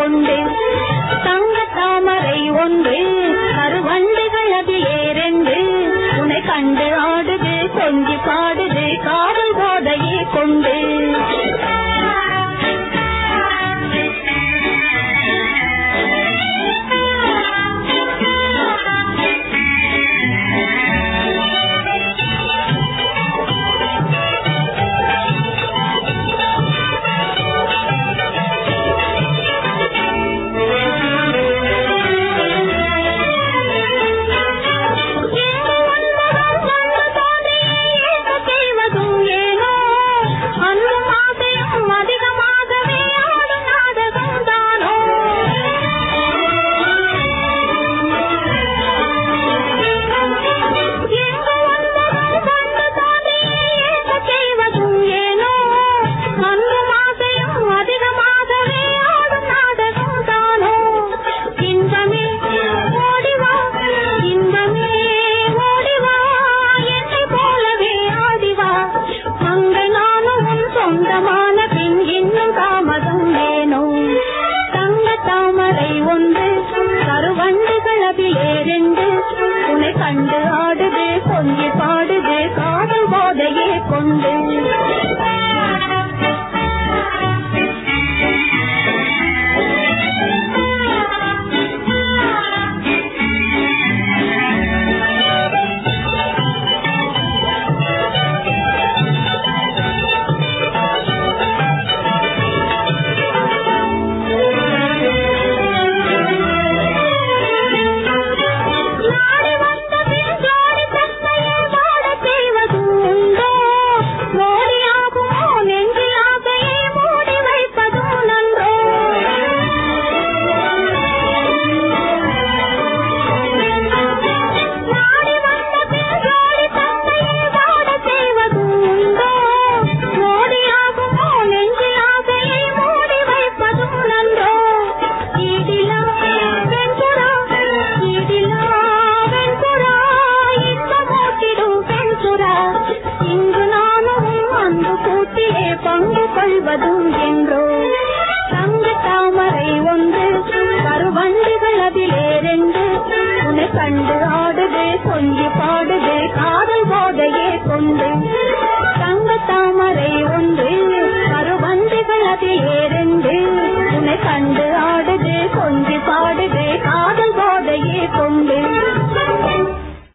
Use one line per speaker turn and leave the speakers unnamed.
கொண்டு தங்க தாமரை ஒன்று கருவண்டுகள் அதிலே ரெண்டு உன்னை கண்டு ஆடுது கொஞ்சி பாடுது காதல் போதையே கொண்டு செய்வதும் ஏனோ அன்பும் ஆசையும் அதிகமாகவே ஆடும் நாடகம் தானோ எங்கு வந்ததும் வந்து தானே ஏற்க செய்வதும் ஏனோ அன்பும் ஆசையும் அதிகமாகவே ஆடும் நாடகம் தானோ இன்பமே ஓடிவா இன்பமே ஓடிவா என்னை போலவே ஆடிவா அங்க நானும் உன் சொந்தமான பின் இன்னும் தாமதம் ஏனோ தங்க தாமரை ஒன்று கருவண்டுகள் அதிலே ரெண்டு உன்னை கண்டு ஆடுது கொஞ்சி பாடுது காதல் போதையே கொண்டு நாடி வந்த பின் ஜோடி தன்மையை வாழச் செய்வதும் உண்டோ? மோடியாகுமோ நெஞ்சில் ஆசையை மூடி வைப்பதும் நன்றோ? நாடி வந்த பின் ஜோடி தன்மையை வாழச் செய்வதும் உண்டோ? மோடியாகுமோ நெஞ்சில் ஆசையை மூடி வைப்பதும் நன்றோ? ஈடிலா வெண்புறா, ஈடிலா வெண்புறா, இன்பமூட்டிடும் பெண்சுறா. இங்கு நானும் அன்பு கூட்டிலே பங்கு கொள்வதும் என்றோ தங்க தாமரை ஒன்று கருவண்டுகள் அதிலே ரெண்டு உன்னை கண்டு ஆடுது கொஞ்சி பாடுது காதல் போதையே கொண்டு தங்க தாமரை ஒன்று கருவண்டுகள் அதிலே ரெண்டு உன்னை கண்டு ஆடுது கொஞ்சி பாடுது காதல் போதையே கொண்டு